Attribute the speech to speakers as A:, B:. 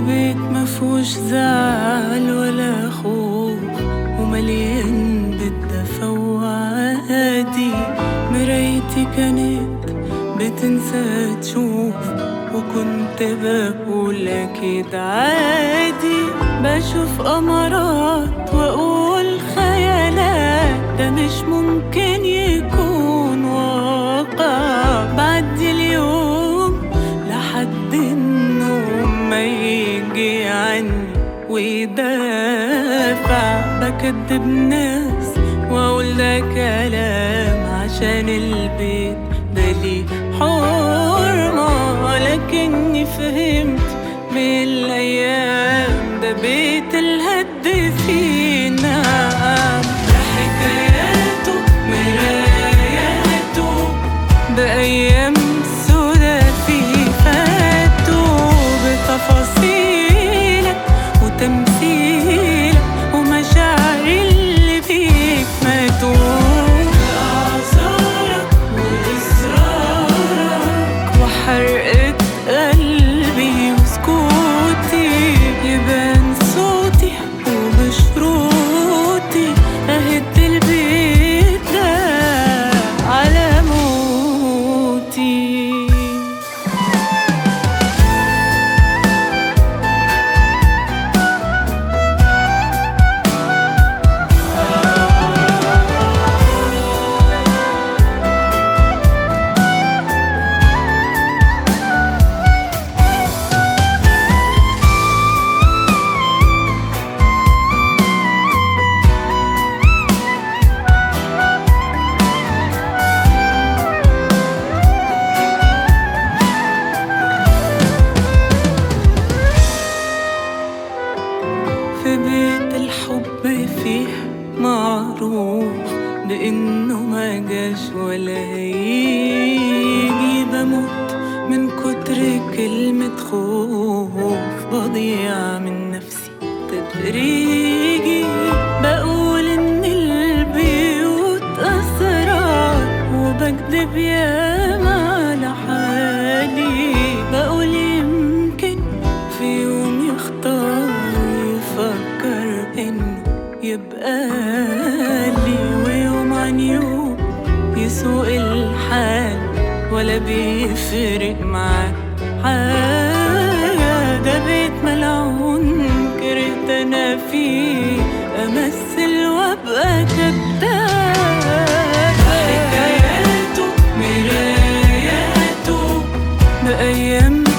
A: بيت مفهوش زعل ولا خوف ومليان بالدفا وعادي مرايتي كانت بتنسى تشوف وكنت بقول أكيد عادي بشوف أمارات وأقول خيالات ده مش ممكن يكون واقع بعدي اليوم لحد النوم ما يجي عني ويدافع بكدب ناس واقول ده كلام عشان البيت ده ليه حرمة لكني فهمت بالايام ده بيت الهد فينا ده حكاياته مراياته بأيام سودا فيه فاتوا بتفاصيلك وتمثيلك ومشاعر اللي فيك ماتوا بأعذارك وإصرارك وحرقة قلبي وسكوتي يبان صوتي وبشروطي أهد البيت ده على موتي في بيت الحب فيه معروف بإنه ما جاش ولا هيجي بموت من كتر كلمة خوف بضيع من نفسي تدريجي بقول إن البيوت أسرار وبكدب ياما على حالي بقول يمكن في يوم يختار يفكر إنه يبقى لي ويوم عن يوم يسوق الحال ولا بيفرق معاه حاجة ده بيت ملعون كرهت أنا فيه أمثل وأبقى كداب حكاياته مراياته بأيام